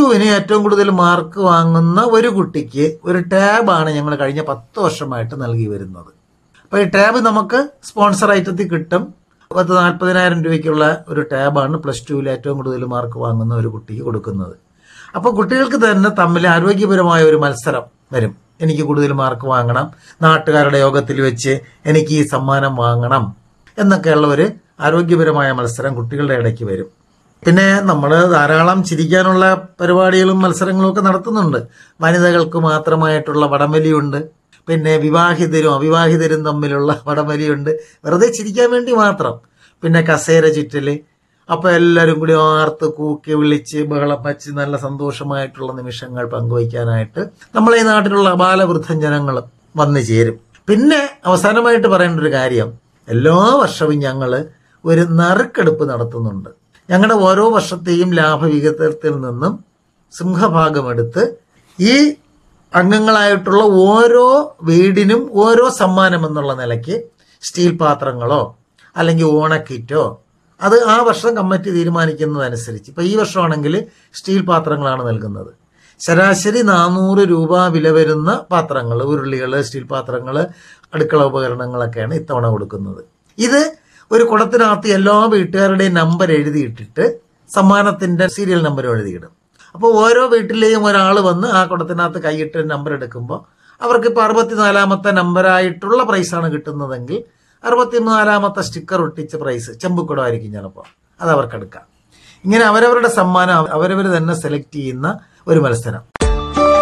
ടുവിന് ഏറ്റവും കൂടുതൽ മാർക്ക് വാങ്ങുന്ന ഒരു കുട്ടിക്ക് ഒരു ടാബാണ് ഞങ്ങൾ കഴിഞ്ഞ പത്ത് വർഷമായിട്ട് നൽകി വരുന്നത് അപ്പോൾ ഈ ടാബ് നമുക്ക് സ്പോൺസർ ഐറ്റത്തിൽ കിട്ടും പത്ത് നാൽപ്പതിനായിരം രൂപയ്ക്കുള്ള ഒരു ടാബാണ് പ്ലസ് ടുവിൽ ഏറ്റവും കൂടുതൽ മാർക്ക് വാങ്ങുന്ന ഒരു കുട്ടിക്ക് കൊടുക്കുന്നത് അപ്പോൾ കുട്ടികൾക്ക് തന്നെ തമ്മിൽ ആരോഗ്യപരമായ ഒരു മത്സരം വരും എനിക്ക് കൂടുതൽ മാർക്ക് വാങ്ങണം നാട്ടുകാരുടെ യോഗത്തിൽ വെച്ച് എനിക്ക് ഈ സമ്മാനം വാങ്ങണം എന്നൊക്കെയുള്ള ഒരു ആരോഗ്യപരമായ മത്സരം കുട്ടികളുടെ ഇടയ്ക്ക് വരും പിന്നെ നമ്മൾ ധാരാളം ചിരിക്കാനുള്ള പരിപാടികളും മത്സരങ്ങളും ഒക്കെ നടത്തുന്നുണ്ട് വനിതകൾക്ക് മാത്രമായിട്ടുള്ള വടംവലിയുണ്ട് പിന്നെ വിവാഹിതരും അവിവാഹിതരും തമ്മിലുള്ള വടംവലിയുണ്ട് വെറുതെ ചിരിക്കാൻ വേണ്ടി മാത്രം പിന്നെ കസേര ചുറ്റല് അപ്പൊ എല്ലാവരും കൂടി ആർത്ത് കൂക്കി വിളിച്ച് ബഹളം വച്ച് നല്ല സന്തോഷമായിട്ടുള്ള നിമിഷങ്ങൾ പങ്കുവയ്ക്കാനായിട്ട് നമ്മളെ ഈ നാട്ടിലുള്ള ബാലവൃദ്ധം ജനങ്ങൾ വന്നു ചേരും പിന്നെ അവസാനമായിട്ട് പറയേണ്ട ഒരു കാര്യം എല്ലാ വർഷവും ഞങ്ങൾ ഒരു നറുക്കെടുപ്പ് നടത്തുന്നുണ്ട് ഞങ്ങളുടെ ഓരോ വർഷത്തെയും ലാഭവിഹിതത്തിൽ നിന്നും സിംഹഭാഗമെടുത്ത് ഈ അംഗങ്ങളായിട്ടുള്ള ഓരോ വീടിനും ഓരോ സമ്മാനം എന്നുള്ള നിലയ്ക്ക് സ്റ്റീൽ പാത്രങ്ങളോ അല്ലെങ്കിൽ ഓണക്കിറ്റോ അത് ആ വർഷം കമ്മിറ്റി തീരുമാനിക്കുന്നതനുസരിച്ച് ഇപ്പൊ ഈ വർഷമാണെങ്കിൽ സ്റ്റീൽ പാത്രങ്ങളാണ് നൽകുന്നത് ശരാശരി നാനൂറ് രൂപ വില വരുന്ന പാത്രങ്ങൾ ഉരുളികൾ സ്റ്റീൽ പാത്രങ്ങൾ അടുക്കള ഉപകരണങ്ങളൊക്കെയാണ് ഇത്തവണ കൊടുക്കുന്നത് ഇത് ഒരു കുടത്തിനകത്ത് എല്ലാ വീട്ടുകാരുടെയും നമ്പർ എഴുതിയിട്ടിട്ട് സമ്മാനത്തിന്റെ സീരിയൽ നമ്പർ എഴുതിയിടും അപ്പോൾ ഓരോ വീട്ടിലെയും ഒരാൾ വന്ന് ആ കുടത്തിനകത്ത് കൈയിട്ട് നമ്പർ എടുക്കുമ്പോൾ അവർക്ക് ഇപ്പോൾ അറുപത്തിനാലാമത്തെ നമ്പറായിട്ടുള്ള പ്രൈസാണ് കിട്ടുന്നതെങ്കിൽ അറുപത്തിനാലാമത്തെ സ്റ്റിക്കർ ഒട്ടിച്ച പ്രൈസ് ചെമ്പുക്കുടമായിരിക്കും ചിലപ്പോൾ അത് അവർക്ക് എടുക്കാം ഇങ്ങനെ അവരവരുടെ സമ്മാനം അവരവർ തന്നെ സെലക്ട് ചെയ്യുന്ന ഒരു മത്സരം